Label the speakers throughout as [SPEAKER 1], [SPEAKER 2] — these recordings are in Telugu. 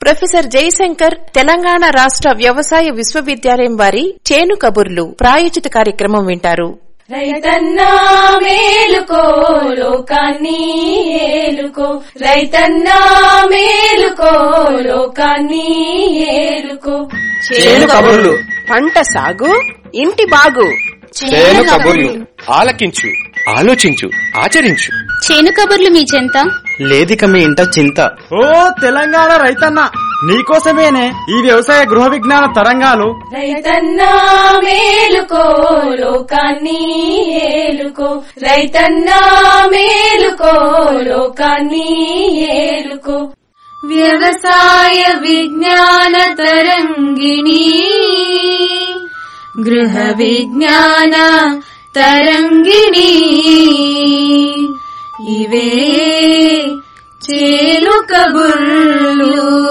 [SPEAKER 1] ప్రొఫెసర్ జయశంకర్ తెలంగాణ రాష్ట్ర వ్యవసాయ విశ్వవిద్యాలయం వారి చేను కబుర్లు ప్రాయోజిత కార్యక్రమం వింటారు
[SPEAKER 2] రైతన్నా మేలుకో లోకాన్ని ఏలుకో రైతన్నా మేలుకో లోకాన్ని ఏలుకో
[SPEAKER 3] చేను కబుర్లు
[SPEAKER 4] పంట సాగు ఇంటి బాగు
[SPEAKER 3] చేను కబుర్లు ఆలకించు ఆలోచించు ఆచరించు
[SPEAKER 5] చేను కబుర్లు మీ చెంత
[SPEAKER 6] లేదిక మీ ఇంట చింత
[SPEAKER 7] ఓ తెలంగాణ రైతన్న నీకోసమేనే ఈ వ్యవసాయ గృహ విజ్ఞాన తరంగాలు
[SPEAKER 2] రైతన్నా మేలుకో లోకాన్ని ఏలుకో రైతన్నా మేలుకో లోకాన్ని ఏలుకో వ్యవసాయ విజ్ఞాన తరంగిణి గృహ విజ్ఞాన తరంగిణి ఇవే చేలు కబుర్లు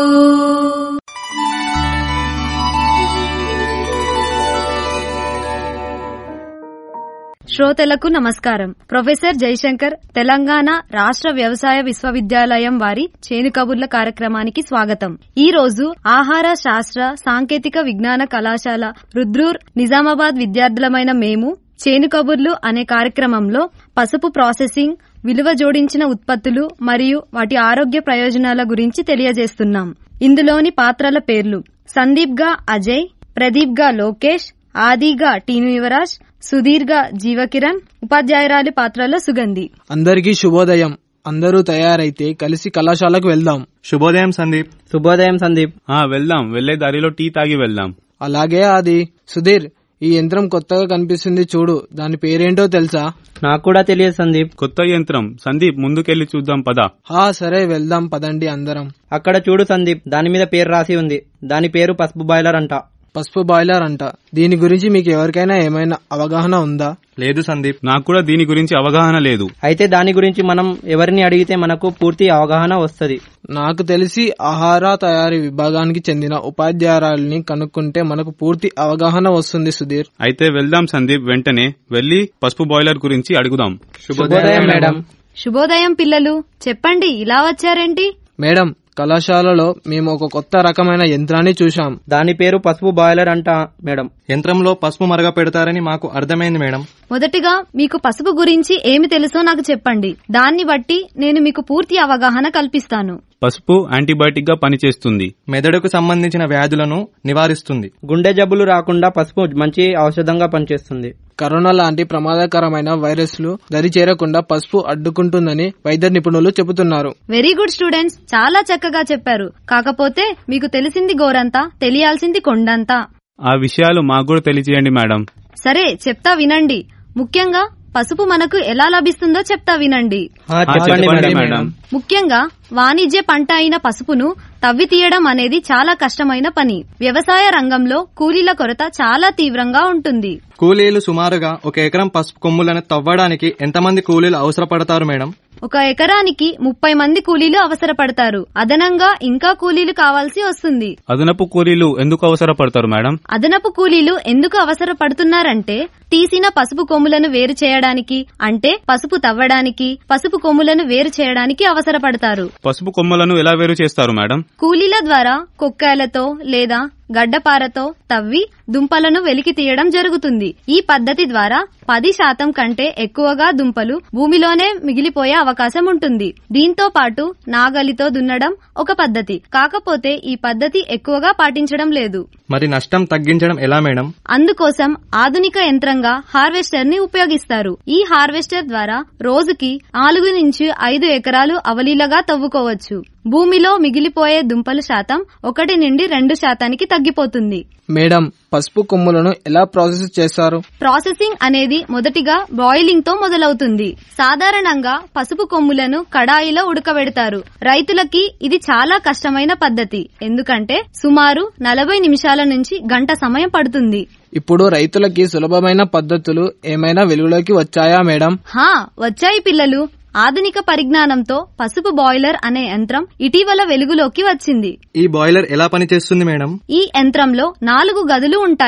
[SPEAKER 8] శ్రోతలకు నమస్కారం ప్రొఫెసర్ జయశంకర్ తెలంగాణ రాష్ట్ర వ్యవసాయ విశ్వవిద్యాలయం వారి చేను కబుర్ల కార్యక్రమానికి స్వాగతం ఈ రోజు ఆహార శాస్త్ర సాంకేతిక విజ్ఞాన కళాశాల రుద్రూర్ నిజామాబాద్ విద్యార్థులమైన మేము చేను కబుర్లు అనే కార్యక్రమంలో పసుపు ప్రాసెసింగ్ విలువ జోడించిన ఉత్పత్తులు మరియు వాటి ఆరోగ్య ప్రయోజనాల గురించి తెలియజేస్తున్నాం ఇందులోని పాత్రల పేర్లు సందీప్ గా అజయ్ ప్రదీప్ గా లోకేష్ ఆదిగా టీను యువరాజ్ సుధీర్ గా జీవకిరణ్ ఉపాధ్యాయురాలి పాత్రలో సుగంధి
[SPEAKER 9] అందరికీ శుభోదయం అందరూ తయారైతే కలిసి కళాశాలకు వెళ్దాం
[SPEAKER 10] శుభోదయం సందీప్
[SPEAKER 6] శుభోదయం సందీప్
[SPEAKER 10] ఆ వెళ్దాం వెళ్లే దారిలో టీ తాగి వెళ్దాం
[SPEAKER 9] అలాగే అది సుధీర్ ఈ యంత్రం కొత్తగా కనిపిస్తుంది చూడు దాని పేరేంటో తెలుసా
[SPEAKER 6] నాకు కూడా తెలియదు సందీప్
[SPEAKER 10] కొత్త యంత్రం సందీప్ ముందుకెళ్లి చూద్దాం పద
[SPEAKER 9] హా సరే వెళ్దాం పదండి అందరం
[SPEAKER 6] అక్కడ చూడు సందీప్ దాని మీద పేరు రాసి ఉంది దాని పేరు పసుపు బాయిలర్ అంట
[SPEAKER 9] పసుపు బాయిలర్ అంట దీని గురించి మీకు ఎవరికైనా ఏమైనా అవగాహన ఉందా
[SPEAKER 10] లేదు సందీప్ నాకు కూడా దీని గురించి అవగాహన లేదు
[SPEAKER 6] అయితే దాని గురించి మనం ఎవరిని అడిగితే మనకు పూర్తి అవగాహన వస్తది
[SPEAKER 9] నాకు తెలిసి ఆహార తయారీ విభాగానికి చెందిన ఉపాధ్యాయురాలిని కనుక్కుంటే మనకు పూర్తి అవగాహన వస్తుంది సుధీర్
[SPEAKER 10] అయితే వెళ్దాం సందీప్ వెంటనే వెళ్లి పసుపు బాయిలర్ గురించి అడుగుదాం
[SPEAKER 6] శుభోదయం మేడం
[SPEAKER 8] శుభోదయం పిల్లలు చెప్పండి ఇలా వచ్చారేంటి
[SPEAKER 9] మేడం కళాశాలలో మేము ఒక కొత్త రకమైన యంత్రాన్ని చూశాం
[SPEAKER 6] దాని పేరు పసుపు బాయిలర్ అంట మేడం
[SPEAKER 10] యంత్రంలో పసుపు మరగ పెడతారని మాకు అర్థమైంది మేడం
[SPEAKER 8] మొదటిగా మీకు పసుపు గురించి ఏమి తెలుసో నాకు చెప్పండి దాన్ని బట్టి నేను మీకు పూర్తి అవగాహన కల్పిస్తాను
[SPEAKER 10] పసుపు యాంటీబయాటిక్ గా పనిచేస్తుంది మెదడుకు సంబంధించిన వ్యాధులను నివారిస్తుంది
[SPEAKER 6] గుండె జబ్బులు రాకుండా పసుపు మంచి ఔషధంగా పనిచేస్తుంది
[SPEAKER 9] కరోనా లాంటి ప్రమాదకరమైన వైరస్లు దరి చేరకుండా పసుపు అడ్డుకుంటుందని వైద్య నిపుణులు చెబుతున్నారు
[SPEAKER 8] వెరీ గుడ్ స్టూడెంట్స్ చాలా చక్కగా చెప్పారు కాకపోతే మీకు తెలిసింది గోరంతా తెలియాల్సింది కొండంతా
[SPEAKER 10] ఆ విషయాలు మాకు కూడా తెలియజేయండి మేడం
[SPEAKER 8] సరే చెప్తా వినండి ముఖ్యంగా పసుపు మనకు ఎలా లభిస్తుందో చెప్తా వినండి
[SPEAKER 6] ఆ, చెప్పండి మేడం
[SPEAKER 8] ముఖ్యంగా వాణిజ్య పంట అయిన పసుపును తవ్వి తీయడం అనేది చాలా కష్టమైన పని వ్యవసాయ రంగంలో కూలీల కొరత చాలా తీవ్రంగా ఉంటుంది
[SPEAKER 10] కూలీలు సుమారుగా ఒక ఎకరం పసుపు కొమ్ములను తవ్వడానికి ఎంతమంది కూలీలు అవసరపడతారు మేడం
[SPEAKER 8] ఒక ఎకరానికి ముప్పై మంది కూలీలు అవసరపడతారు అదనంగా ఇంకా కూలీలు కావాల్సి వస్తుంది
[SPEAKER 10] అదనపు కూలీలు ఎందుకు అవసరపడతారు మేడం
[SPEAKER 8] అదనపు కూలీలు ఎందుకు అవసరపడుతున్నారంటే తీసిన పసుపు కొమ్ములను వేరు చేయడానికి అంటే పసుపు తవ్వడానికి పసుపు కొమ్ములను వేరు చేయడానికి అవసరపడతారు
[SPEAKER 10] పసుపు కొమ్మలను ఎలా వేరు చేస్తారు మేడం
[SPEAKER 8] కూలీల ద్వారా కొక్కాలతో లేదా గడ్డపారతో తవ్వి దుంపలను వెలికి తీయడం జరుగుతుంది ఈ పద్ధతి ద్వారా పది శాతం కంటే ఎక్కువగా దుంపలు భూమిలోనే మిగిలిపోయే అవకాశం ఉంటుంది దీంతో పాటు నాగలితో దున్నడం ఒక పద్ధతి కాకపోతే ఈ పద్ధతి ఎక్కువగా పాటించడం లేదు
[SPEAKER 10] మరి నష్టం తగ్గించడం ఎలా మేడం
[SPEAKER 8] అందుకోసం ఆధునిక యంత్రంగా హార్వెస్టర్ ని ఉపయోగిస్తారు ఈ హార్వెస్టర్ ద్వారా రోజుకి నాలుగు నుంచి ఐదు ఎకరాలు అవలీలగా తవ్వుకోవచ్చు భూమిలో మిగిలిపోయే దుంపల శాతం ఒకటి నుండి రెండు శాతానికి తగ్గిపోతుంది
[SPEAKER 9] మేడం పసుపు కొమ్ములను ఎలా ప్రాసెస్ చేస్తారు
[SPEAKER 8] ప్రాసెసింగ్ అనేది మొదటిగా బాయిలింగ్ తో మొదలవుతుంది సాధారణంగా పసుపు కొమ్ములను కడాయిలో ఉడకబెడతారు రైతులకి ఇది చాలా కష్టమైన పద్ధతి ఎందుకంటే సుమారు నలభై నిమిషాల నుంచి గంట సమయం పడుతుంది
[SPEAKER 9] ఇప్పుడు రైతులకి సులభమైన పద్ధతులు ఏమైనా వెలుగులోకి వచ్చాయా మేడం
[SPEAKER 8] హా వచ్చాయి పిల్లలు ఆధునిక పరిజ్ఞానంతో పసుపు బాయిలర్ అనే యంత్రం ఇటీవల వెలుగులోకి వచ్చింది
[SPEAKER 10] ఈ బాయిలర్ ఎలా పనిచేస్తుంది మేడం
[SPEAKER 8] ఈ యంత్రంలో నాలుగు గదులు ఉంటాయి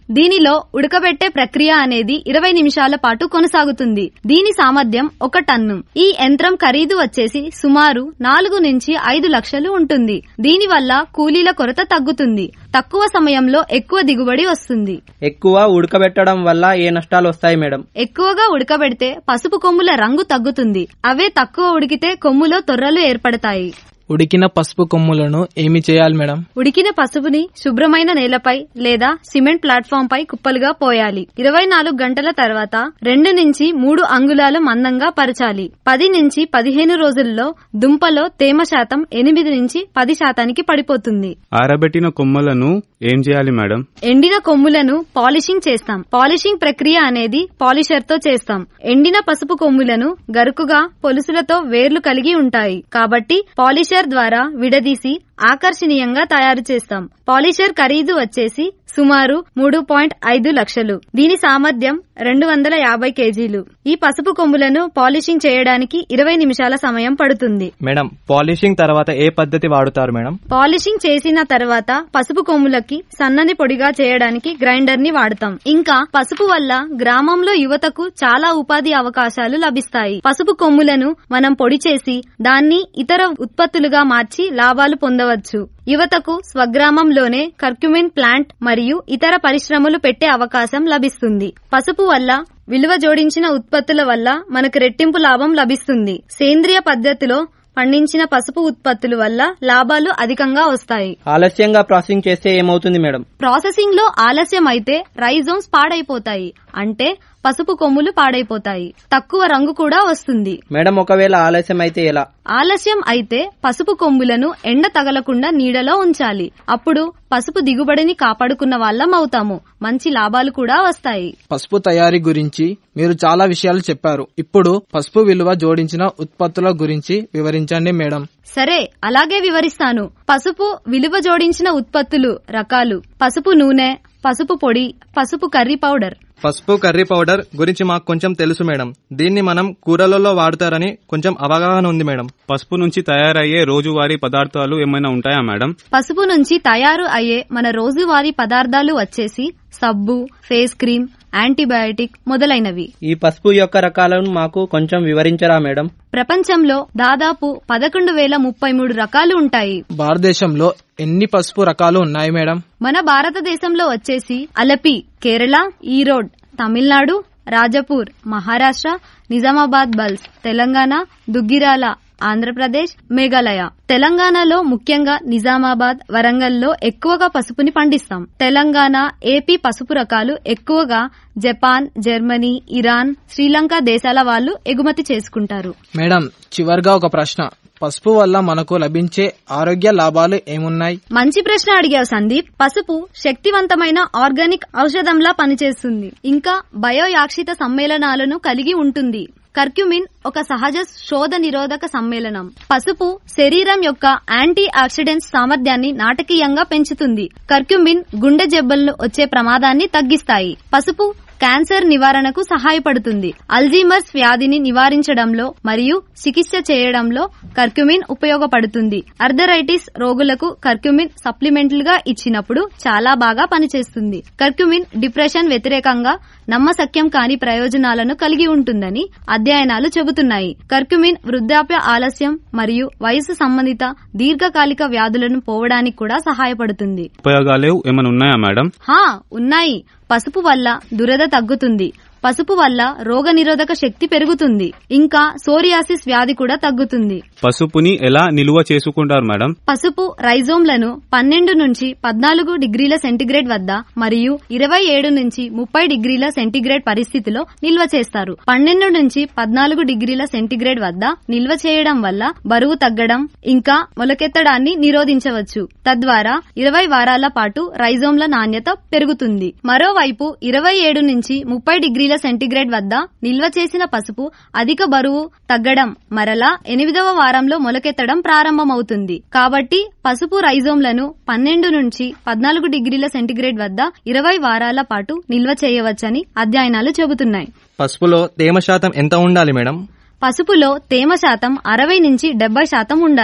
[SPEAKER 8] దీనిలో ఉడకబెట్టే ప్రక్రియ అనేది ఇరవై నిమిషాల పాటు కొనసాగుతుంది దీని సామర్థ్యం ఒక టన్ను ఈ యంత్రం ఖరీదు వచ్చేసి సుమారు నాలుగు నుంచి ఐదు లక్షలు ఉంటుంది దీనివల్ల కూలీల కొరత తగ్గుతుంది తక్కువ సమయంలో ఎక్కువ దిగుబడి వస్తుంది
[SPEAKER 6] ఎక్కువ ఉడకబెట్టడం వల్ల ఏ నష్టాలు వస్తాయి మేడం
[SPEAKER 8] ఎక్కువగా ఉడకబెడితే పసుపు కొమ్ముల రంగు తగ్గుతుంది అవే తక్కువ ఉడికితే కొమ్ములో తొర్రలు ఏర్పడతాయి
[SPEAKER 9] ఉడికిన పసుపు కొమ్ములను ఏమి చేయాలి మేడం
[SPEAKER 8] ఉడికిన పసుపుని శుభ్రమైన నేలపై లేదా సిమెంట్ ప్లాట్ఫామ్ పై కుప్పలుగా పోయాలి ఇరవై నాలుగు గంటల తర్వాత రెండు నుంచి మూడు అంగుళాల మందంగా పరచాలి పది నుంచి పదిహేను రోజుల్లో దుంపలో తేమ శాతం ఎనిమిది నుంచి పది శాతానికి పడిపోతుంది
[SPEAKER 11] ఆరబెట్టిన కొమ్మలను ఏం చేయాలి మేడం
[SPEAKER 8] ఎండిన కొమ్ములను పాలిషింగ్ చేస్తాం పాలిషింగ్ ప్రక్రియ అనేది పాలిషర్ తో చేస్తాం ఎండిన పసుపు కొమ్ములను గరుకుగా పొలుసులతో వేర్లు కలిగి ఉంటాయి కాబట్టి పాలిషర్ ద్వారా విడదీసి ఆకర్షణీయంగా తయారు చేస్తాం పాలిషర్ ఖరీదు వచ్చేసి సుమారు మూడు పాయింట్ ఐదు లక్షలు దీని సామర్థ్యం రెండు వందల యాభై కేజీలు ఈ పసుపు కొమ్ములను పాలిషింగ్ చేయడానికి ఇరవై నిమిషాల సమయం పడుతుంది
[SPEAKER 10] మేడం పాలిషింగ్ తర్వాత ఏ పద్ధతి వాడుతారు మేడం
[SPEAKER 8] పాలిషింగ్ చేసిన తర్వాత పసుపు కొమ్ములకి సన్నని పొడిగా చేయడానికి గ్రైండర్ ని వాడతాం ఇంకా పసుపు వల్ల గ్రామంలో యువతకు చాలా ఉపాధి అవకాశాలు లభిస్తాయి పసుపు కొమ్ములను మనం పొడి చేసి దాన్ని ఇతర ఉత్పత్తులుగా మార్చి లాభాలు పొందవచ్చు యువతకు స్వగ్రామంలోనే కర్క్యుమిన్ ప్లాంట్ మరియు ఇతర పరిశ్రమలు పెట్టే అవకాశం లభిస్తుంది పసుపు వల్ల విలువ జోడించిన ఉత్పత్తుల వల్ల మనకు రెట్టింపు లాభం లభిస్తుంది సేంద్రియ పద్ధతిలో పండించిన పసుపు ఉత్పత్తుల వల్ల లాభాలు అధికంగా వస్తాయి
[SPEAKER 6] ఆలస్యంగా ప్రాసెసింగ్ చేస్తే ఏమవుతుంది మేడం
[SPEAKER 8] ప్రాసెసింగ్ లో ఆలస్యం అయితే రైజోమ్స్ పాడైపోతాయి అంటే పసుపు కొమ్ములు పాడైపోతాయి తక్కువ రంగు కూడా వస్తుంది
[SPEAKER 6] మేడం ఒకవేళ ఆలస్యం అయితే ఎలా
[SPEAKER 8] ఆలస్యం అయితే పసుపు కొమ్ములను ఎండ తగలకుండా నీడలో ఉంచాలి అప్పుడు పసుపు దిగుబడిని కాపాడుకున్న వాళ్ళం అవుతాము మంచి లాభాలు కూడా వస్తాయి
[SPEAKER 9] పసుపు తయారీ గురించి మీరు చాలా విషయాలు చెప్పారు ఇప్పుడు పసుపు విలువ జోడించిన ఉత్పత్తుల గురించి వివరించండి మేడం
[SPEAKER 8] సరే అలాగే వివరిస్తాను పసుపు విలువ జోడించిన ఉత్పత్తులు రకాలు పసుపు నూనె పసుపు పొడి పసుపు కర్రీ పౌడర్
[SPEAKER 10] పసుపు కర్రీ పౌడర్ గురించి మాకు కొంచెం తెలుసు మేడం దీన్ని మనం కూరలలో వాడతారని కొంచెం అవగాహన ఉంది మేడం
[SPEAKER 11] పసుపు నుంచి తయారయ్యే రోజువారీ పదార్థాలు ఏమైనా ఉంటాయా మేడం
[SPEAKER 8] పసుపు నుంచి తయారు అయ్యే మన రోజువారీ పదార్థాలు వచ్చేసి సబ్బు ఫేస్ క్రీమ్ యాంటీబయాటిక్ మొదలైనవి
[SPEAKER 6] ఈ పసుపు యొక్క రకాలను మాకు కొంచెం వివరించరా మేడం
[SPEAKER 8] ప్రపంచంలో దాదాపు పదకొండు వేల ముప్పై మూడు రకాలు ఉంటాయి
[SPEAKER 9] భారతదేశంలో ఎన్ని పసుపు రకాలు ఉన్నాయి మేడం
[SPEAKER 8] మన భారతదేశంలో వచ్చేసి అలపి కేరళ ఈరోడ్ తమిళనాడు రాజపూర్ మహారాష్ట్ర నిజామాబాద్ బల్స్ తెలంగాణ దుగ్గిరాల ఆంధ్రప్రదేశ్ మేఘాలయ తెలంగాణలో ముఖ్యంగా నిజామాబాద్ వరంగల్లో ఎక్కువగా పసుపుని పండిస్తాం తెలంగాణ ఏపీ పసుపు రకాలు ఎక్కువగా జపాన్ జర్మనీ ఇరాన్ శ్రీలంక దేశాల వాళ్ళు ఎగుమతి చేసుకుంటారు
[SPEAKER 9] మేడం చివరిగా ఒక ప్రశ్న పసుపు వల్ల మనకు లభించే ఆరోగ్య లాభాలు ఏమున్నాయి
[SPEAKER 8] మంచి ప్రశ్న అడిగావు సందీప్ పసుపు శక్తివంతమైన ఆర్గానిక్ ఔషధంలా పనిచేస్తుంది ఇంకా బయోయాక్షిత సమ్మేళనాలను కలిగి ఉంటుంది కర్క్యుమిన్ ఒక సహజ శోధ నిరోధక సమ్మేళనం పసుపు శరీరం యొక్క యాంటీ ఆక్సిడెంట్స్ సామర్థ్యాన్ని నాటకీయంగా పెంచుతుంది కర్క్యుమిన్ గుండె జబ్బులను వచ్చే ప్రమాదాన్ని తగ్గిస్తాయి పసుపు క్యాన్సర్ నివారణకు సహాయపడుతుంది అల్జీమర్స్ వ్యాధిని నివారించడంలో మరియు చికిత్స చేయడంలో కర్క్యుమిన్ ఉపయోగపడుతుంది అర్థరైటిస్ రోగులకు కర్క్యుమిన్ సప్లిమెంట్లుగా ఇచ్చినప్పుడు చాలా బాగా పనిచేస్తుంది కర్క్యుమిన్ డిప్రెషన్ వ్యతిరేకంగా నమ్మశక్యం కాని ప్రయోజనాలను కలిగి ఉంటుందని అధ్యయనాలు చెబుతున్నాయి కర్క్యుమిన్ వృద్ధాప్య ఆలస్యం మరియు వయసు సంబంధిత దీర్ఘకాలిక వ్యాధులను పోవడానికి కూడా సహాయపడుతుంది
[SPEAKER 11] ఉపయోగాలు ఏమైనా ఉన్నాయా మేడం
[SPEAKER 8] హా ఉన్నాయి పసుపు వల్ల దురద తగ్గుతుంది పసుపు వల్ల రోగ నిరోధక శక్తి పెరుగుతుంది ఇంకా సోరియాసిస్ వ్యాధి కూడా తగ్గుతుంది
[SPEAKER 11] పసుపుని ఎలా నిలువ చేసుకుంటారు మేడం
[SPEAKER 8] పసుపు రైజోమ్లను పన్నెండు నుంచి పద్నాలుగు డిగ్రీల సెంటీగ్రేడ్ వద్ద మరియు ఇరవై ఏడు నుంచి ముప్పై డిగ్రీల సెంటీగ్రేడ్ పరిస్థితిలో నిల్వ చేస్తారు పన్నెండు నుంచి పద్నాలుగు డిగ్రీల సెంటీగ్రేడ్ వద్ద నిల్వ చేయడం వల్ల బరువు తగ్గడం ఇంకా మొలకెత్తడాన్ని నిరోధించవచ్చు తద్వారా ఇరవై వారాల పాటు రైజోమ్ల నాణ్యత పెరుగుతుంది మరోవైపు ఇరవై ఏడు నుంచి ముప్పై డిగ్రీల సెంటీగ్రేడ్ వద్ద నిల్వ చేసిన పసుపు అధిక బరువు తగ్గడం మరలా ఎనిమిదవ వారంలో మొలకెత్తడం ప్రారంభమవుతుంది కాబట్టి పసుపు రైజోమ్లను పన్నెండు నుంచి పద్నాలుగు డిగ్రీల సెంటీగ్రేడ్ వద్ద ఇరవై వారాల పాటు నిల్వ చేయవచ్చని అధ్యయనాలు చెబుతున్నాయి
[SPEAKER 10] పసుపులో తేమ శాతం ఎంత ఉండాలి మేడం
[SPEAKER 8] పసుపులో తేమ శాతం అరవై నుంచి డెబ్బై శాతం ఉండాలి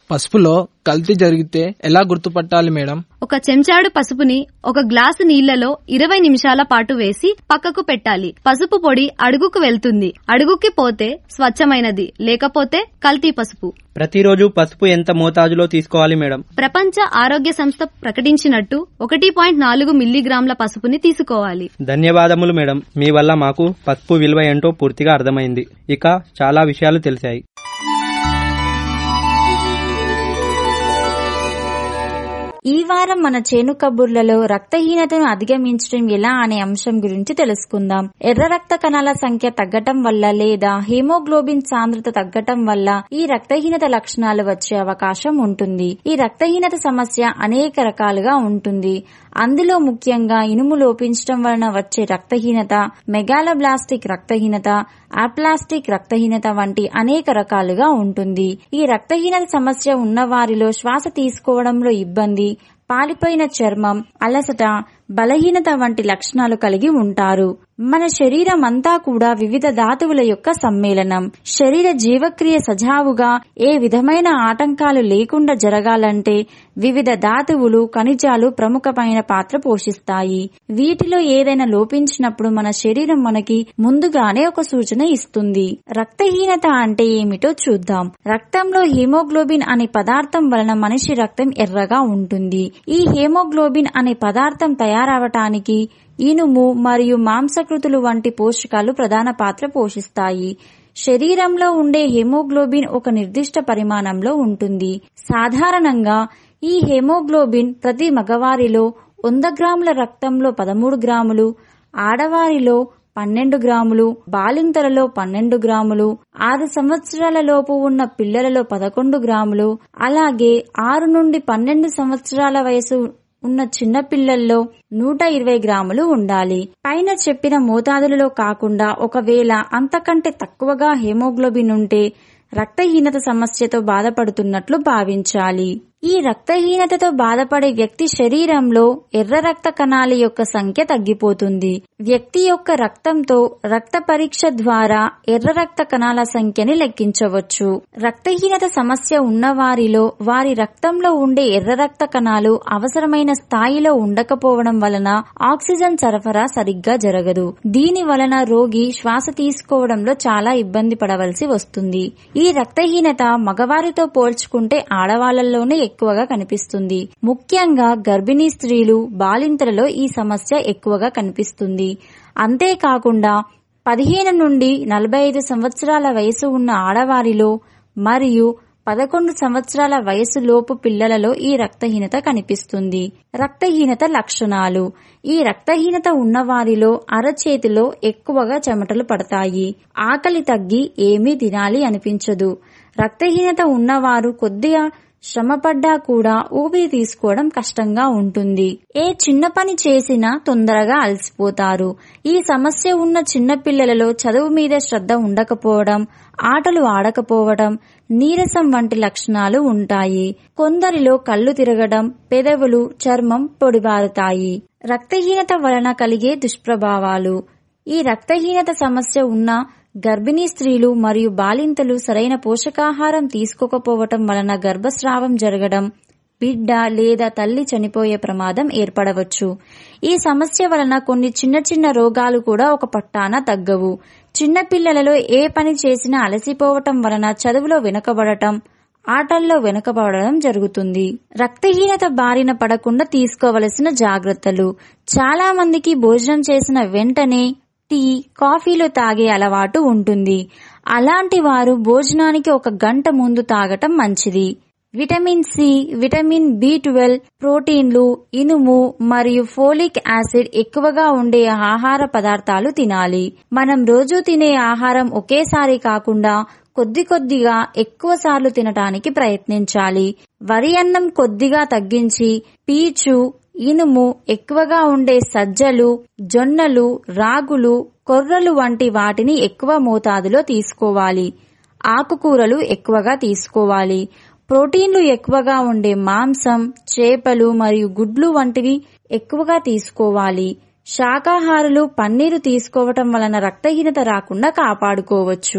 [SPEAKER 9] పసుపులో కల్తీ జరిగితే ఎలా గుర్తుపట్టాలి మేడం
[SPEAKER 8] ఒక చెంచాడు పసుపుని ఒక గ్లాసు నీళ్లలో ఇరవై నిమిషాల పాటు వేసి పక్కకు పెట్టాలి పసుపు పొడి అడుగుకు వెళ్తుంది అడుగుకి పోతే స్వచ్ఛమైనది లేకపోతే కల్తీ పసుపు
[SPEAKER 6] ప్రతిరోజు పసుపు ఎంత మోతాజులో తీసుకోవాలి మేడం
[SPEAKER 8] ప్రపంచ ఆరోగ్య సంస్థ ప్రకటించినట్టు ఒకటి పాయింట్ నాలుగు మిల్లీగ్రాముల పసుపుని తీసుకోవాలి
[SPEAKER 6] ధన్యవాదములు మేడం మీ వల్ల మాకు పసుపు విలువ ఏంటో పూర్తిగా అర్థమైంది ఇక చాలా విషయాలు తెలిసాయి
[SPEAKER 2] ఈ వారం మన చేను కబుర్లలో రక్తహీనతను అధిగమించడం ఎలా అనే అంశం గురించి తెలుసుకుందాం ఎర్ర రక్త కణాల సంఖ్య తగ్గటం వల్ల లేదా హీమోగ్లోబిన్ సాంద్రత తగ్గటం వల్ల ఈ రక్తహీనత లక్షణాలు వచ్చే అవకాశం ఉంటుంది ఈ రక్తహీనత సమస్య అనేక రకాలుగా ఉంటుంది అందులో ముఖ్యంగా ఇనుము లోపించడం వలన వచ్చే రక్తహీనత మెగాలోబ్లాస్టిక్ రక్తహీనత అప్లాస్టిక్ రక్తహీనత వంటి అనేక రకాలుగా ఉంటుంది ఈ రక్తహీనత సమస్య ఉన్న వారిలో శ్వాస తీసుకోవడంలో ఇబ్బంది పాలిపోయిన చర్మం అలసట బలహీనత వంటి లక్షణాలు కలిగి ఉంటారు మన శరీరం అంతా కూడా వివిధ ధాతువుల యొక్క సమ్మేళనం శరీర జీవక్రియ సజావుగా ఏ విధమైన ఆటంకాలు లేకుండా జరగాలంటే వివిధ ధాతువులు ఖనిజాలు ప్రముఖమైన పాత్ర పోషిస్తాయి వీటిలో ఏదైనా లోపించినప్పుడు మన శరీరం మనకి ముందుగానే ఒక సూచన ఇస్తుంది రక్తహీనత అంటే ఏమిటో చూద్దాం రక్తంలో హీమోగ్లోబిన్ అనే పదార్థం వలన మనిషి రక్తం ఎర్రగా ఉంటుంది ఈ హీమోగ్లోబిన్ అనే పదార్థం తయారవటానికి ఇనుము మరియు మాంసకృతులు వంటి పోషకాలు ప్రధాన పాత్ర పోషిస్తాయి శరీరంలో ఉండే హెమోగ్లోబిన్ ఒక నిర్దిష్ట పరిమాణంలో ఉంటుంది సాధారణంగా ఈ హెమోగ్లోబిన్ ప్రతి మగవారిలో వంద గ్రాముల రక్తంలో పదమూడు గ్రాములు ఆడవారిలో పన్నెండు గ్రాములు బాలింతలలో పన్నెండు గ్రాములు ఆరు సంవత్సరాల లోపు ఉన్న పిల్లలలో పదకొండు గ్రాములు అలాగే ఆరు నుండి పన్నెండు సంవత్సరాల వయసు ఉన్న చిన్న పిల్లల్లో నూట ఇరవై గ్రాములు ఉండాలి పైన చెప్పిన మోతాదులలో కాకుండా ఒకవేళ అంతకంటే తక్కువగా హెమోగ్లోబిన్ ఉంటే రక్తహీనత సమస్యతో బాధపడుతున్నట్లు భావించాలి ఈ రక్తహీనతతో బాధపడే వ్యక్తి శరీరంలో ఎర్ర రక్త కణాల యొక్క సంఖ్య తగ్గిపోతుంది వ్యక్తి యొక్క రక్తంతో రక్త పరీక్ష ద్వారా ఎర్ర రక్త కణాల సంఖ్యని లెక్కించవచ్చు రక్తహీనత సమస్య ఉన్న వారిలో వారి రక్తంలో ఉండే ఎర్ర రక్త కణాలు అవసరమైన స్థాయిలో ఉండకపోవడం వలన ఆక్సిజన్ సరఫరా సరిగ్గా జరగదు దీని వలన రోగి శ్వాస తీసుకోవడంలో చాలా ఇబ్బంది పడవలసి వస్తుంది ఈ రక్తహీనత మగవారితో పోల్చుకుంటే ఆడవాళ్లలోనే ఎక్కువగా కనిపిస్తుంది ముఖ్యంగా గర్భిణీ స్త్రీలు బాలింతలలో ఈ సమస్య ఎక్కువగా కనిపిస్తుంది అంతేకాకుండా పదిహేను నుండి నలభై ఐదు సంవత్సరాల వయసు ఉన్న ఆడవారిలో మరియు పదకొండు సంవత్సరాల వయసులోపు పిల్లలలో ఈ రక్తహీనత కనిపిస్తుంది రక్తహీనత లక్షణాలు ఈ రక్తహీనత ఉన్నవారిలో అరచేతిలో ఎక్కువగా చెమటలు పడతాయి ఆకలి తగ్గి ఏమీ తినాలి అనిపించదు రక్తహీనత ఉన్నవారు కొద్దిగా శ్రమపడ్డా కూడా ఊపిరి తీసుకోవడం కష్టంగా ఉంటుంది ఏ చిన్న పని చేసినా తొందరగా అలసిపోతారు ఈ సమస్య ఉన్న చిన్న పిల్లలలో చదువు మీద శ్రద్ధ ఉండకపోవడం ఆటలు ఆడకపోవడం నీరసం వంటి లక్షణాలు ఉంటాయి కొందరిలో కళ్ళు తిరగడం పెదవులు చర్మం పొడిబారుతాయి రక్తహీనత వలన కలిగే దుష్ప్రభావాలు ఈ రక్తహీనత సమస్య ఉన్న గర్భిణీ స్త్రీలు మరియు బాలింతలు సరైన పోషకాహారం తీసుకోకపోవటం వలన గర్భస్రావం జరగడం బిడ్డ లేదా తల్లి చనిపోయే ప్రమాదం ఏర్పడవచ్చు ఈ సమస్య వలన కొన్ని చిన్న చిన్న రోగాలు కూడా ఒక పట్టాన తగ్గవు చిన్న పిల్లలలో ఏ పని చేసినా అలసిపోవటం వలన చదువులో వెనుకబడటం ఆటల్లో వెనుకబడడం జరుగుతుంది రక్తహీనత బారిన పడకుండా తీసుకోవలసిన జాగ్రత్తలు చాలా మందికి భోజనం చేసిన వెంటనే టీ కాఫీలు తాగే అలవాటు ఉంటుంది అలాంటి వారు భోజనానికి ఒక గంట ముందు తాగటం మంచిది vitamin C vitamin B twelve ప్రోటీన్లు ఇనుము మరియు ఫోలిక్ యాసిడ్ ఎక్కువగా ఉండే ఆహార పదార్థాలు తినాలి మనం రోజు తినే ఆహారం ఒకేసారి కాకుండా కొద్ది కొద్దిగా ఎక్కువ సార్లు తినటానికి ప్రయత్నించాలి వరి అన్నం కొద్దిగా తగ్గించి పీచు ఇనుము ఎక్కువగా ఉండే సజ్జలు జొన్నలు రాగులు కొర్రలు వంటి వాటిని ఎక్కువ మోతాదులో తీసుకోవాలి ఆకుకూరలు ఎక్కువగా తీసుకోవాలి ప్రోటీన్లు ఎక్కువగా ఉండే మాంసం చేపలు మరియు గుడ్లు వంటివి ఎక్కువగా తీసుకోవాలి శాకాహారులు పన్నీరు తీసుకోవటం వలన రక్తహీనత రాకుండా కాపాడుకోవచ్చు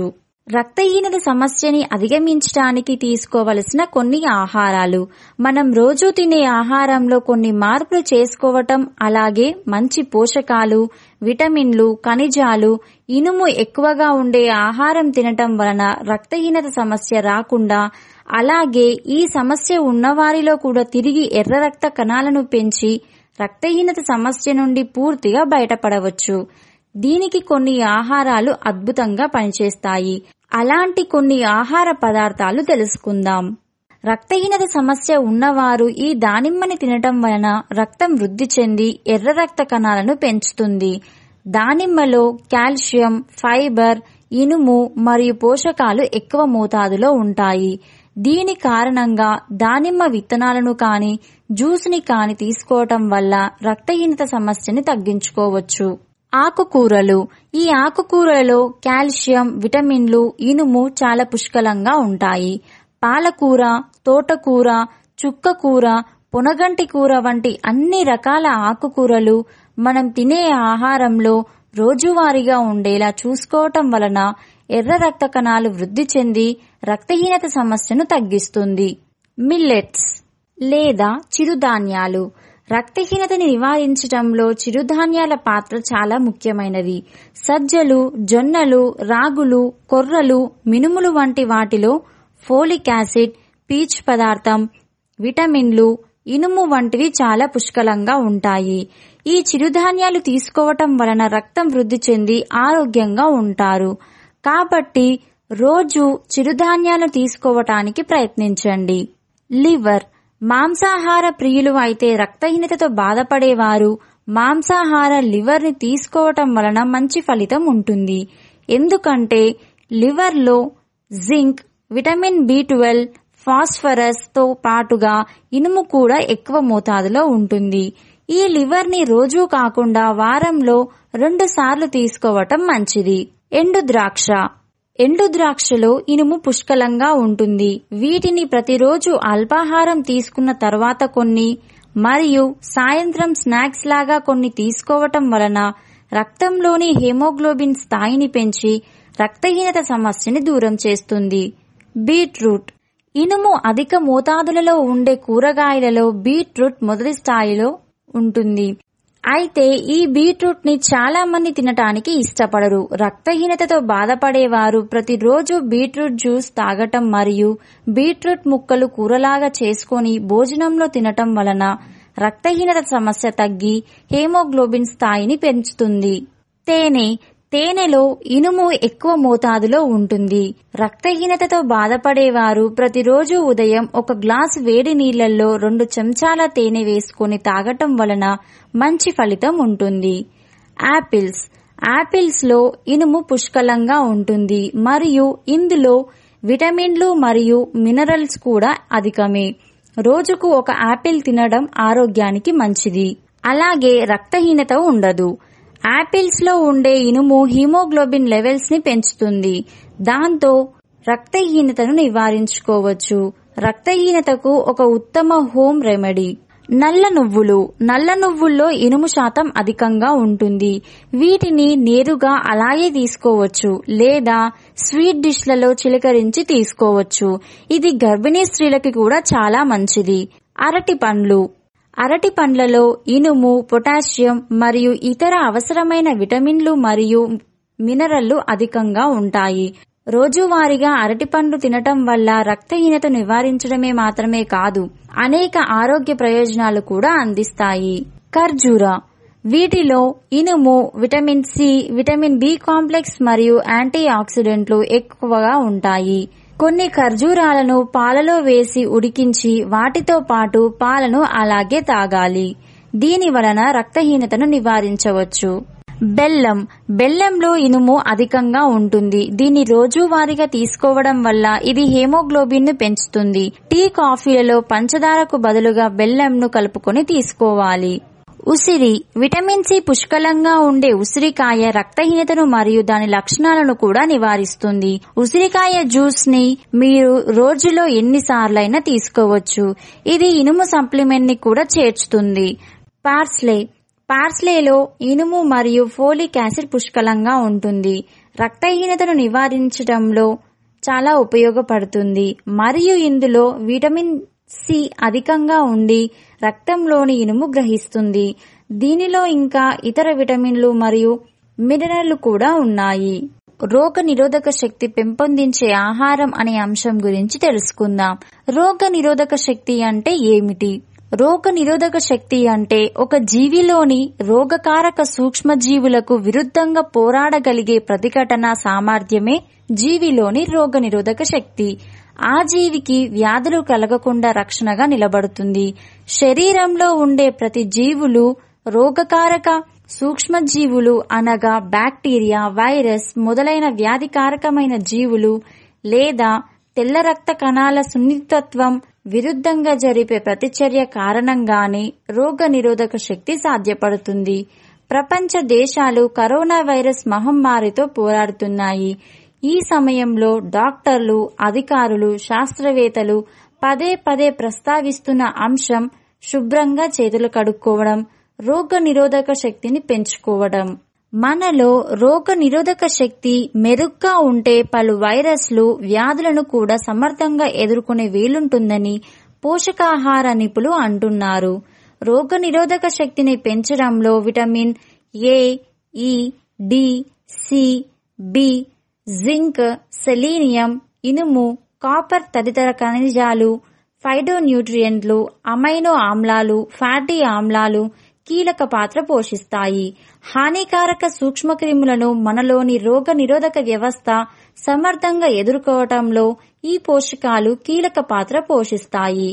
[SPEAKER 2] రక్తహీనత సమస్యని అధిగమించడానికి తీసుకోవలసిన కొన్ని ఆహారాలు మనం రోజు తినే ఆహారంలో కొన్ని మార్పులు చేసుకోవటం అలాగే మంచి పోషకాలు విటమిన్లు ఖనిజాలు ఇనుము ఎక్కువగా ఉండే ఆహారం తినటం వలన రక్తహీనత సమస్య రాకుండా అలాగే ఈ సమస్య ఉన్నవారిలో కూడా తిరిగి ఎర్ర రక్త కణాలను పెంచి రక్తహీనత సమస్య నుండి పూర్తిగా బయటపడవచ్చు దీనికి కొన్ని ఆహారాలు అద్భుతంగా పనిచేస్తాయి అలాంటి కొన్ని ఆహార పదార్థాలు తెలుసుకుందాం రక్తహీనత సమస్య ఉన్నవారు ఈ దానిమ్మని తినటం వలన రక్తం వృద్ధి చెంది ఎర్ర రక్త కణాలను పెంచుతుంది దానిమ్మలో కాల్షియం ఫైబర్ ఇనుము మరియు పోషకాలు ఎక్కువ మోతాదులో ఉంటాయి దీని కారణంగా దానిమ్మ విత్తనాలను కాని జ్యూస్ని కాని తీసుకోవటం వల్ల రక్తహీనత సమస్యని తగ్గించుకోవచ్చు ఆకుకూరలు ఈ ఆకుకూరలలో కాల్షియం విటమిన్లు ఇనుము చాలా పుష్కలంగా ఉంటాయి పాలకూర తోటకూర చుక్కకూర పొనగంటి కూర వంటి అన్ని రకాల ఆకుకూరలు మనం తినే ఆహారంలో రోజువారీగా ఉండేలా చూసుకోవటం వలన ఎర్ర రక్త కణాలు వృద్ధి చెంది రక్తహీనత సమస్యను తగ్గిస్తుంది మిల్లెట్స్ లేదా చిరుధాన్యాలు రక్తహీనతని నివారించటంలో చిరుధాన్యాల పాత్ర చాలా ముఖ్యమైనది సజ్జలు జొన్నలు రాగులు కొర్రలు మినుములు వంటి వాటిలో ఫోలిక్ యాసిడ్ పీచ్ పదార్థం విటమిన్లు ఇనుము వంటివి చాలా పుష్కలంగా ఉంటాయి ఈ చిరుధాన్యాలు తీసుకోవటం వలన రక్తం వృద్ధి చెంది ఆరోగ్యంగా ఉంటారు కాబట్టి రోజు చిరుధాన్యాలు తీసుకోవటానికి ప్రయత్నించండి లివర్ మాంసాహార ప్రియులు అయితే రక్తహీనతతో బాధపడేవారు మాంసాహార లివర్ ని తీసుకోవటం వలన మంచి ఫలితం ఉంటుంది ఎందుకంటే లివర్లో zinc vitamin B twelve phosphorus తో పాటుగా ఇనుము కూడా ఎక్కువ మోతాదులో ఉంటుంది ఈ లివర్ ని రోజూ కాకుండా వారంలో రెండు సార్లు తీసుకోవటం మంచిది ఎండు ద్రాక్ష ఎండు ద్రాక్షలో ఇనుము పుష్కలంగా ఉంటుంది వీటిని ప్రతిరోజు అల్పాహారం తీసుకున్న తర్వాత కొన్ని మరియు సాయంత్రం స్నాక్స్ లాగా కొన్ని తీసుకోవటం వలన రక్తంలోని హెమోగ్లోబిన్ స్థాయిని పెంచి రక్తహీనత సమస్యని దూరం చేస్తుంది బీట్రూట్ ఇనుము అధిక మోతాదులలో ఉండే కూరగాయలలో బీట్రూట్ మొదటి స్థాయిలో ఉంటుంది అయితే ఈ బీట్రూట్ ని చాలా మంది తినటానికి ఇష్టపడరు రక్తహీనతతో బాధపడేవారు ప్రతిరోజు బీట్రూట్ జ్యూస్ తాగటం మరియు బీట్రూట్ ముక్కలు కూరలాగా చేసుకొని భోజనంలో తినటం వలన రక్తహీనత సమస్య తగ్గి హేమోగ్లోబిన్ స్థాయిని పెంచుతుంది తేనె తేనెలో ఇనుము ఎక్కువ మోతాదులో ఉంటుంది రక్తహీనతతో బాధపడేవారు ప్రతిరోజు ఉదయం ఒక గ్లాస్ వేడి నీళ్లలో రెండు చెంచాల తేనె వేసుకొని తాగటం వలన మంచి ఫలితం ఉంటుంది యాపిల్స్ యాపిల్స్ లో ఇనుము పుష్కలంగా ఉంటుంది మరియు ఇందులో విటమిన్లు మరియు మినరల్స్ కూడా అధికమే రోజుకు ఒక యాపిల్ తినడం ఆరోగ్యానికి మంచిది అలాగే రక్తహీనత ఉండదు యాపిల్స్ లో ఉండే ఇనుము హీమోగ్లోబిన్ లెవెల్స్ ని పెంచుతుంది దాంతో రక్తహీనతను నివారించుకోవచ్చు రక్తహీనతకు ఒక ఉత్తమ హోమ్ రెమెడీ నల్ల నువ్వులు నల్ల నువ్వుల్లో ఇనుము శాతం అధికంగా ఉంటుంది వీటిని నేరుగా అలాగే తీసుకోవచ్చు లేదా స్వీట్ డిష్లలో చిలకరించి తీసుకోవచ్చు ఇది గర్భిణీ స్త్రీలకి కూడా చాలా మంచిది అరటి పండ్లు అరటి పండ్లలో ఇనుము పొటాషియం మరియు ఇతర అవసరమైన విటమిన్లు మరియు మినరల్లు అధికంగా ఉంటాయి రోజువారీగా అరటి పండ్లు తినటం వల్ల రక్తహీనత నివారించడమే మాత్రమే కాదు అనేక ఆరోగ్య ప్రయోజనాలు కూడా అందిస్తాయి ఖర్జూర వీటిలో ఇనుము vitamin C vitamin B complex మరియు యాంటీ ఆక్సిడెంట్లు ఎక్కువగా ఉంటాయి కొన్ని ఖర్జూరాలను పాలలో వేసి ఉడికించి వాటితో పాటు పాలను అలాగే తాగాలి దీని వలన రక్తహీనతను నివారించవచ్చు బెల్లం బెల్లంలో ఇనుము అధికంగా ఉంటుంది దీన్ని రోజువారీగా తీసుకోవడం వల్ల ఇది హేమోగ్లోబిన్ ను పెంచుతుంది టీ కాఫీలలో పంచదారకు బదులుగా బెల్లంను కలుపుకొని తీసుకోవాలి ఉసిరి విటమిన్ సి పుష్కలంగా ఉండే ఉసిరికాయ రక్తహీనతను మరియు దాని లక్షణాలను కూడా నివారిస్తుంది ఉసిరికాయ జ్యూస్ ని మీరు రోజులో ఎన్నిసార్లైనా తీసుకోవచ్చు ఇది ఇనుము సప్లిమెంట్ ని కూడా చేర్చుతుంది పార్స్లే పార్స్లేలో ఇనుము మరియు ఫోలిక్ యాసిడ్ పుష్కలంగా ఉంటుంది రక్తహీనతను నివారించడంలో చాలా ఉపయోగపడుతుంది మరియు ఇందులో విటమిన్ సి అధికంగా ఉండి రక్తంలోని ఇనుము గ్రహిస్తుంది దీనిలో ఇంకా ఇతర విటమిన్లు మరియు మినరల్లు కూడా ఉన్నాయి రోగ నిరోధక శక్తి పెంపొందించే ఆహారం అనే అంశం గురించి తెలుసుకుందాం రోగ నిరోధక శక్తి అంటే ఏమిటి రోగ నిరోధక శక్తి అంటే ఒక జీవిలోని రోగకారక సూక్ష్మజీవులకు విరుద్ధంగా పోరాడగలిగే ప్రతిఘటన సామర్థ్యమే జీవిలోని రోగ నిరోధక శక్తి ఆ జీవికి వ్యాధులు కలగకుండా రక్షణగా నిలబడుతుంది శరీరంలో ఉండే ప్రతి జీవులు రోగకారక సూక్ష్మజీవులు అనగా బ్యాక్టీరియా వైరస్ మొదలైన వ్యాధికారకమైన జీవులు లేదా తెల్ల రక్త కణాల సున్నితత్వం విరుద్ధంగా జరిపే ప్రతిచర్య కారణంగానే రోగ నిరోధక శక్తి సాధ్యపడుతుంది ప్రపంచ దేశాలు కరోనా వైరస్ మహమ్మారితో పోరాడుతున్నాయి ఈ సమయంలో డాక్టర్లు అధికారులు శాస్త్రవేత్తలు పదే పదే ప్రస్తావిస్తున్న అంశం శుభ్రంగా చేతులు కడుక్కోవడం రోగ నిరోధక శక్తిని పెంచుకోవడం మనలో రోగ నిరోధక శక్తి మెరుగ్గా ఉంటే పలు వైరస్లు వ్యాధులను కూడా సమర్థంగా ఎదుర్కొనే వీలుంటుందని పోషకాహార నిపుణులు అంటున్నారు రోగ నిరోధక శక్తిని పెంచడంలో vitamin A E D C B zinc selenium ఇనుము కాపర్ తదితర ఖనిజాలు ఫైటోన్యూట్రియంట్లు అమైనో ఆమ్లాలు ఫ్యాటీ ఆమ్లాలు కీలక పాత్ర పోషిస్తాయి హానికారక సూక్ష్మక్రిములను మనలోని రోగ నిరోధక వ్యవస్థ సమర్థంగా ఎదుర్కోవటంలో ఈ పోషకాలు కీలక పాత్ర పోషిస్తాయి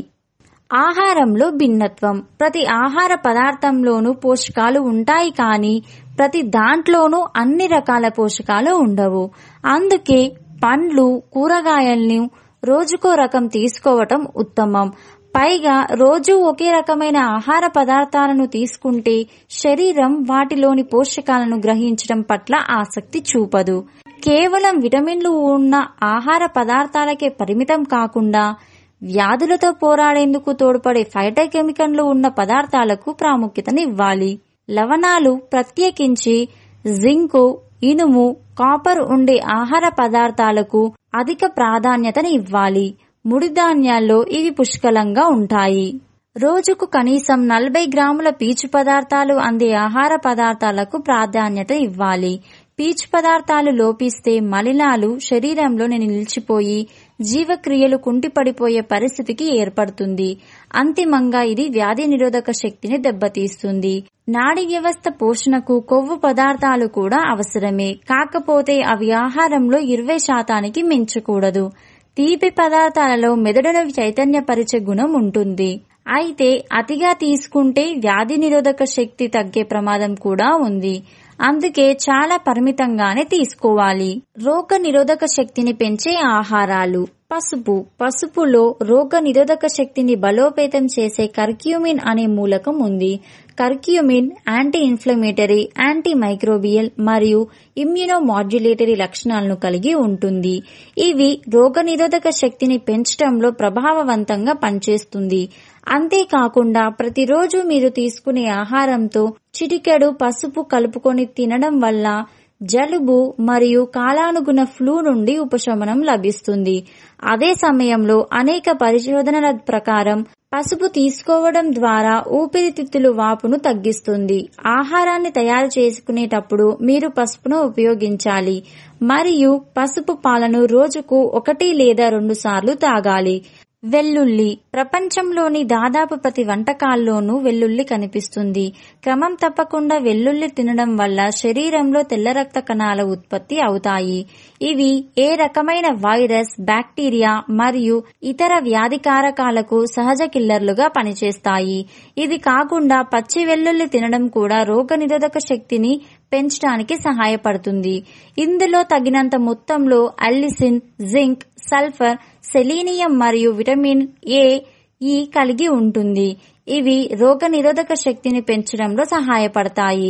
[SPEAKER 2] ఆహారంలో భిన్నత్వం ప్రతి ఆహార పదార్థంలోనూ పోషకాలు ఉంటాయి కానీ ప్రతి దాంట్లోనూ అన్ని రకాల పోషకాలు ఉండవు అందుకే పండ్లు కూరగాయల్ని రోజుకో రకం తీసుకోవటం ఉత్తమం పైగా రోజు ఒకే రకమైన ఆహార పదార్థాలను తీసుకుంటే శరీరం వాటిలోని పోషకాలను గ్రహించడం పట్ల ఆసక్తి చూపదు కేవలం విటమిన్లు ఉన్న ఆహార పదార్థాలకే పరిమితం కాకుండా వ్యాధులతో పోరాడేందుకు తోడ్పడే ఫైటోకెమికన్లు ఉన్న పదార్థాలకు ప్రాముఖ్యతనివ్వాలి లవణాలు ప్రత్యేకించి జింకు ఇనుము కాపర్ ఉండే ఆహార పదార్థాలకు అధిక ప్రాధాన్యతని ఇవ్వాలి ముడి ధాన్యాల్లో ఇవి పుష్కలంగా ఉంటాయి రోజుకు కనీసం నలభై గ్రాముల పీచు పదార్థాలు అందే ఆహార పదార్థాలకు ప్రాధాన్యత ఇవ్వాలి పీచు పదార్థాలు లోపిస్తే మలినాలు శరీరంలో నిలిచిపోయి జీవక్రియలు కుంటిపడిపోయే పరిస్థితికి ఏర్పడుతుంది అంతిమంగా ఇది వ్యాధి నిరోధక శక్తిని దెబ్బతీస్తుంది నాడి వ్యవస్థ పోషణకు కొవ్వు పదార్థాలు కూడా అవసరమే కాకపోతే అవి ఆహారంలో ఇరవై శాతానికి మించకూడదు తీపి పదార్థాలలో మెదడును చైతన్యపరిచే గుణం ఉంటుంది అయితే అతిగా తీసుకుంటే వ్యాధి నిరోధక శక్తి తగ్గే ప్రమాదం కూడా ఉంది అందుకే చాలా పరిమితంగానే తీసుకోవాలి రోగ నిరోధక శక్తిని పెంచే ఆహారాలు పసుపు పసుపులో రోగ నిరోధక శక్తిని బలోపేతం చేసే కర్క్యూమిన్ అనే మూలకం ఉంది curcumin anti inflammatory anti microbial మరియు ఇమ్యూనో మాడ్యులేటరీ లక్షణాలను కలిగి ఉంటుంది ఇవి రోగ నిరోధక శక్తిని పెంచడంలో ప్రభావవంతంగా పనిచేస్తుంది అంతేకాకుండా ప్రతిరోజు మీరు తీసుకునే ఆహారంతో చిటికెడు పసుపు కలుపుకొని తినడం వల్ల జలుబు మరియు కాలానుగుణ ఫ్లూ నుండి ఉపశమనం లభిస్తుంది అదే సమయంలో అనేక పరిశోధనల ప్రకారం పసుపు తీసుకోవడం ద్వారా ఊపిరితిత్తులు వాపును తగ్గిస్తుంది ఆహారాన్ని తయారు చేసుకునేటప్పుడు మీరు పసుపును ఉపయోగించాలి మరియు పసుపు పాలను రోజుకు ఒకటి లేదా రెండు సార్లు తాగాలి వెల్లుల్లి ప్రపంచంలోని దాదాపు ప్రతి వంటకాల్లోనూ వెల్లుల్లి కనిపిస్తుంది క్రమం తప్పకుండా వెల్లుల్లి తినడం వల్ల శరీరంలో తెల్ల రక్త కణాల ఉత్పత్తి అవుతాయి ఇవి ఏ రకమైన వైరస్ బ్యాక్టీరియా మరియు ఇతర వ్యాధికారకాలకు సహజ కిల్లర్లుగా పనిచేస్తాయి ఇది కాకుండా పచ్చి వెల్లుల్లి తినడం కూడా రోగనిరోధక శక్తిని పెంచడానికి సహాయపడుతుంది ఇందులో తగినంత మొత్తంలో అల్లిసిన్ జింక్ సల్ఫర్ సెలీనియం మరియు విటమిన్ ఏ ఈ కలిగి ఉంటుంది ఇవి రోగ నిరోధక శక్తిని పెంచడంలో సహాయపడతాయి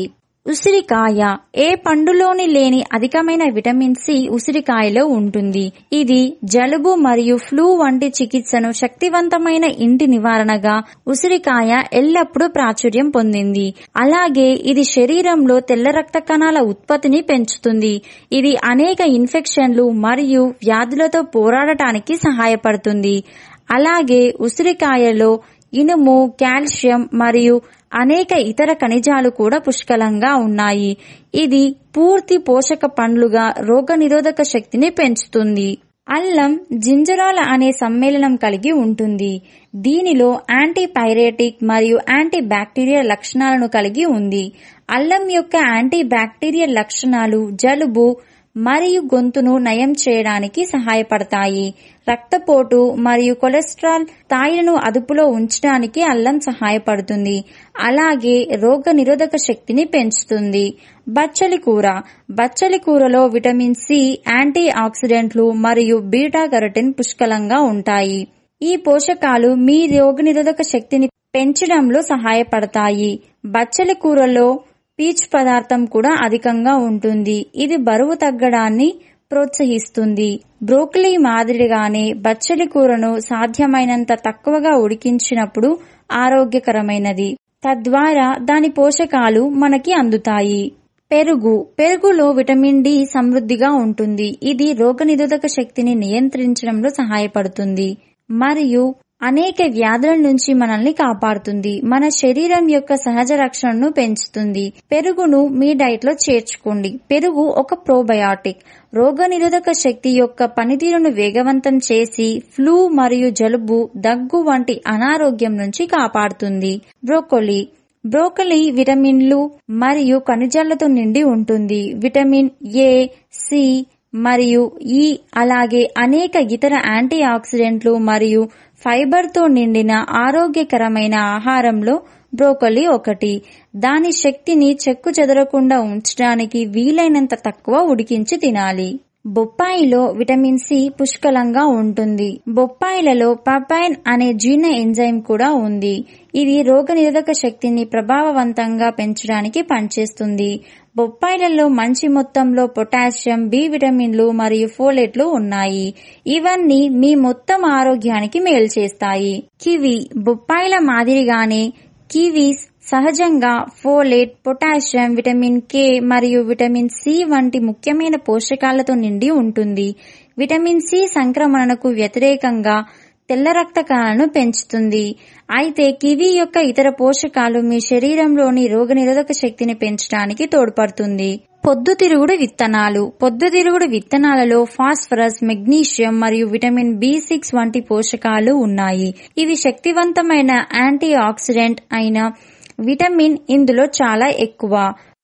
[SPEAKER 2] ఉసిరికాయ ఏ పండులోని లేని అధికమైన విటమిన్ సి ఉసిరికాయలో ఉంటుంది ఇది జలుబు మరియు ఫ్లూ వంటి చికిత్సను శక్తివంతమైన ఇంటి నివారణగా ఉసిరికాయ ఎల్లప్పుడూ ప్రాచుర్యం పొందింది అలాగే ఇది శరీరంలో తెల్ల రక్త కణాల ఉత్పత్తిని పెంచుతుంది ఇది అనేక ఇన్ఫెక్షన్లు మరియు వ్యాధులతో పోరాడటానికి సహాయపడుతుంది అలాగే ఉసిరికాయలో ఇనుము కాల్షియం మరియు అనేక ఇతర ఖనిజాలు కూడా పుష్కలంగా ఉన్నాయి ఇది పూర్తి పోషక పండ్లుగా రోగనిరోధక శక్తిని పెంచుతుంది అల్లం జింజరాల అనే సమ్మేళనం కలిగి ఉంటుంది దీనిలో యాంటీపైరేటిక్ మరియు యాంటీ బ్యాక్టీరియల్ లక్షణాలను కలిగి ఉంది అల్లం యొక్క యాంటీ బ్యాక్టీరియల్ లక్షణాలు జలుబు మరియు గొంతును నయం చేయడానికి సహాయపడతాయి రక్తపోటు మరియు కొలెస్ట్రాల్ స్థాయిలను అదుపులో ఉంచడానికి అల్లం సహాయపడుతుంది అలాగే రోగ నిరోధక శక్తిని పెంచుతుంది బచ్చలి కూర బచ్చలి కూరలో విటమిన్ సి యాంటీ ఆక్సిడెంట్లు మరియు బీటా కరటిన్ పుష్కలంగా ఉంటాయి ఈ పోషకాలు మీ రోగనిరోధక శక్తిని పెంచడంలో సహాయపడతాయి బచ్చలి కూరలో పీచు పదార్థం కూడా అధికంగా ఉంటుంది ఇది బరువు తగ్గడాన్ని ప్రోత్సహిస్తుంది బ్రోకలీ మాదిరిగానే బచ్చలి కూరను సాధ్యమైనంత తక్కువగా ఉడికించినప్పుడు ఆరోగ్యకరమైనది తద్వారా దాని పోషకాలు మనకి అందుతాయి పెరుగు పెరుగులో విటమిన్ డి సమృద్ధిగా ఉంటుంది ఇది రోగనిరోధక శక్తిని నియంత్రించడంలో సహాయపడుతుంది మరియు అనేక వ్యాధుల నుంచి మనల్ని కాపాడుతుంది మన శరీరం యొక్క సహజ రక్షణను పెంచుతుంది పెరుగును మీ డైట్ లో చేర్చుకోండి పెరుగు ఒక ప్రోబయాటిక్ రోగనిరోధక శక్తి యొక్క పనితీరును వేగవంతం చేసి ఫ్లూ మరియు జలుబు దగ్గు వంటి అనారోగ్యం నుంచి కాపాడుతుంది బ్రోకోలీ బ్రోకలీ విటమిన్లు మరియు ఖనిజాలతో నిండి ఉంటుంది విటమిన్ ఏ సి మరియు ఈ అలాగే అనేక ఇతర యాంటీ ఆక్సిడెంట్లు మరియు ఫైబర్ తో నిండిన ఆరోగ్యకరమైన ఆహారంలో బ్రోకలీ ఒకటి దాని శక్తిని చెక్కు చెదరకుండా ఉంచడానికి వీలైనంత తక్కువ ఉడికించి తినాలి బొప్పాయిలో విటమిన్ సి పుష్కలంగా ఉంటుంది బొప్పాయిలలో పపైన్ అనే జీర్ణ ఎంజైమ్ కూడా ఉంది ఇది రోగనిరోధక శక్తిని ప్రభావవంతంగా పెంచడానికి పనిచేస్తుంది బొప్పాయిలలో మంచి మొత్తంలో పొటాషియం బి విటమిన్లు మరియు ఫోలేట్లు ఉన్నాయి ఇవన్నీ మీ మొత్తం ఆరోగ్యానికి మేలు చేస్తాయి కివి బొప్పాయిల మాదిరిగానే కివీస్ సహజంగా ఫోలేట్ పొటాషియం విటమిన్ కే మరియు విటమిన్ సి వంటి ముఖ్యమైన పోషకాలతో నిండి ఉంటుంది విటమిన్ సి సంక్రమణకు వ్యతిరేకంగా తెల్ల రక్త కణాలను పెంచుతుంది అయితే కివి యొక్క ఇతర పోషకాలు మీ శరీరంలోని రోగనిరోధక శక్తిని పెంచడానికి తోడ్పడుతుంది పొద్దుతిరుగుడు విత్తనాలు పొద్దుతిరుగుడు విత్తనాలలో ఫాస్ఫరస్ మెగ్నీషియం మరియు విటమిన్ బి సిక్స్ వంటి పోషకాలు ఉన్నాయి ఇవి శక్తివంతమైన యాంటీ ఆక్సిడెంట్ అయిన విటమిన్ ఇందులో చాలా ఎక్కువ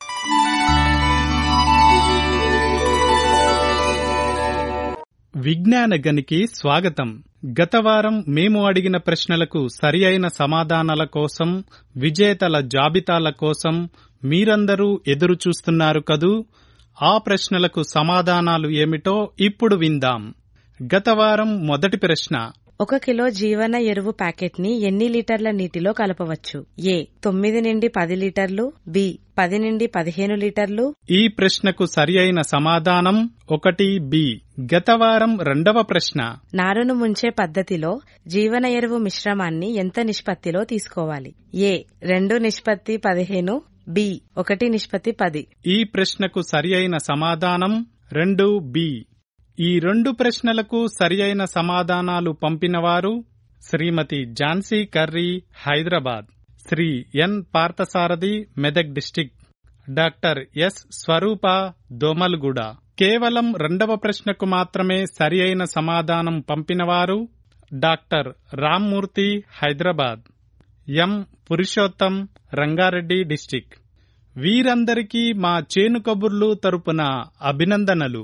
[SPEAKER 11] విజ్ఞాన గనికి స్వాగతం గత వారం మేము అడిగిన ప్రశ్నలకు సరి అయిన సమాధానాల కోసం విజేతల జాబితాల కోసం మీరందరూ ఎదురు చూస్తున్నారు కదూ ఆ ప్రశ్నలకు సమాధానాలు ఏమిటో ఇప్పుడు విందాం గత వారం మొదటి ప్రశ్న
[SPEAKER 12] ఒక కిలో జీవన ఎరువు ప్యాకెట్ ని ఎన్ని లీటర్ల నీటిలో కలపవచ్చు ఏ తొమ్మిది నుండి పది లీటర్లు బి పది నుండి పదిహేను లీటర్లు
[SPEAKER 11] ఈ ప్రశ్నకు సరి అయిన సమాధానం ఒకటి బి గత వారం రెండవ ప్రశ్న
[SPEAKER 12] నారును ముంచే పద్ధతిలో జీవన ఎరువు మిశ్రమాన్ని ఎంత నిష్పత్తిలో తీసుకోవాలి ఏ రెండు నిష్పత్తి పదిహేను బి ఒకటి నిష్పత్తి పది
[SPEAKER 11] ఈ ప్రశ్నకు సరి అయిన సమాధానం రెండు బి ఈ రెండు ప్రశ్నలకు సరి అయిన సమాధానాలు పంపినవారు Shrimati Jhansi Karri Hyderabad Shri N Parthasarathi Medak district doctor S Swarupa Domalguda కేవలం రెండవ ప్రశ్నకు మాత్రమే సరి అయిన సమాధానం పంపినవారు doctor Rammurthy Hyderabad M Purushottam Rangareddy district వీరందరికీ మా చేను కబుర్లు తరపున అభినందనలు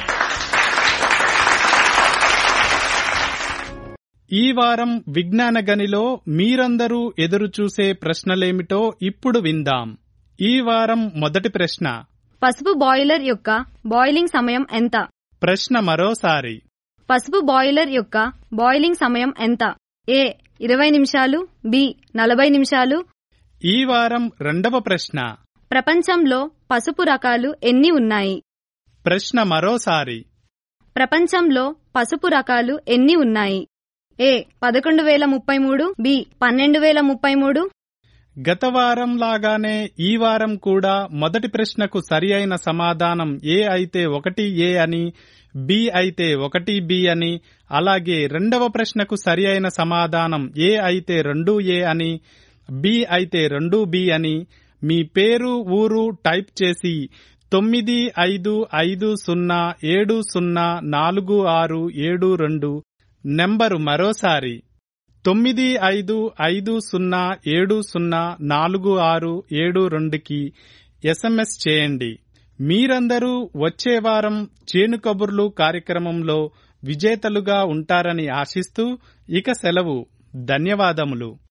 [SPEAKER 11] ఈ వారం విజ్ఞాన గనిలో మీరందరూ ఎదురుచూసే ప్రశ్నలేమిటో ఇప్పుడు విందాం ఈ వారం మొదటి ప్రశ్న
[SPEAKER 8] పసుపు బాయిలర్ యొక్క బాయిలింగ్ సమయం ఎంత
[SPEAKER 11] ప్రశ్న మరోసారి
[SPEAKER 8] పసుపు బాయిలర్ యొక్క బాయిలింగ్ సమయం ఎంత ఏ ఇరవై నిమిషాలు బి నలభై నిమిషాలు
[SPEAKER 11] ఈ వారం రెండవ ప్రశ్న
[SPEAKER 8] ప్రపంచంలో పసుపు రకాలు ఎన్ని ఉన్నాయి
[SPEAKER 11] ప్రశ్న మరోసారి
[SPEAKER 8] ప్రపంచంలో పసుపు రకాలు ఎన్ని ఉన్నాయి ఏ పదకొండు వేల ముప్పై మూడు బి పన్నెండు వేల ముప్పై మూడు
[SPEAKER 11] గత వారం లాగానే ఈ వారం కూడా మొదటి ప్రశ్నకు సరి అయిన సమాధానం ఏ అయితే ఒకటి ఏ అని బి అయితే ఒకటి బి అని అలాగే రెండవ ప్రశ్నకు సరి అయిన సమాధానం ఏ అయితే రెండు ఏ అని బి అయితే రెండు బి అని మీ పేరు ఊరు టైప్ చేసి తొమ్మిది ఐదు ఐదు సున్నా ఏడు సున్నా నాలుగు ఆరు ఏడు రెండు నెంబరు మరోసారి తొమ్మిది ఐదు ఐదు సున్నా ఏడు సున్నా నాలుగు ఆరు ఏడు రెండుకి ఎస్ఎంఎస్ చేయండి మీరందరూ వచ్చే వారం చేను కబుర్లు కార్యక్రమంలో విజేతలుగా ఉంటారని ఆశిస్తూ ఇక సెలవు ధన్యవాదములు